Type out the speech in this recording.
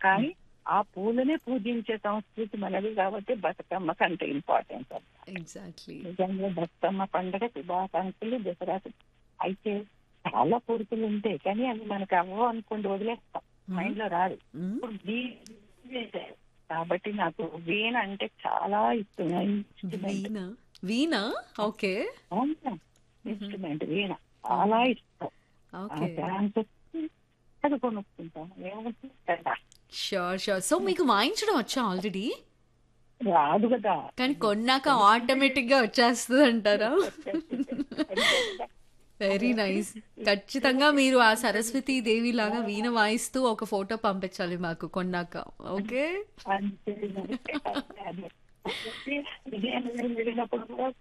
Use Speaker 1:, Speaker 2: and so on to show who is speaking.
Speaker 1: కానీ ఆ పూలనే పూజించే సంస్కృతి మనది కాబట్టి బతుకమ్మకి అంత ఇంపార్టెన్స్
Speaker 2: ఎగ్జాక్ట్లీ
Speaker 1: నిజంగా బతుకమ్మ పండుగ శుభాకాంక్షలు దసరాకు అయితే చాలా కోరికలు ఉంటాయి కానీ అవి మనకు అవ్వ అనుకోండి వదిలేస్తాం మైండ్ లో రాదు ఇప్పుడు వీ- కాబట్టి నాకు వీణ అంటే చాలా ఇష్టం instrument
Speaker 2: veena veena okay
Speaker 1: instrument veena చాలా ఇష్టం
Speaker 2: ఓకే
Speaker 1: డాన్స్ అది కొనుక్కుంటాం ఏమంటే కదా
Speaker 2: షూర్ షూర్ సో మీకు వాయించడం వచ్చా ఆల్రెడీ
Speaker 1: రాదు కదా
Speaker 2: కానీ కొన్నాక ఆటోమేటిక్ గా వచ్చేస్తుంది అంటారా వెరీ నైస్ ఖచ్చితంగా మీరు ఆ సరస్వతి దేవి లాగా వీణ వాయిస్తూ ఒక ఫోటో పంపించాలి మాకు కొన్నాక ఓకే
Speaker 1: అంతే మరి. అదే. కాబట్టి విజయనగరం వెళ్ళినప్పుడు కూడా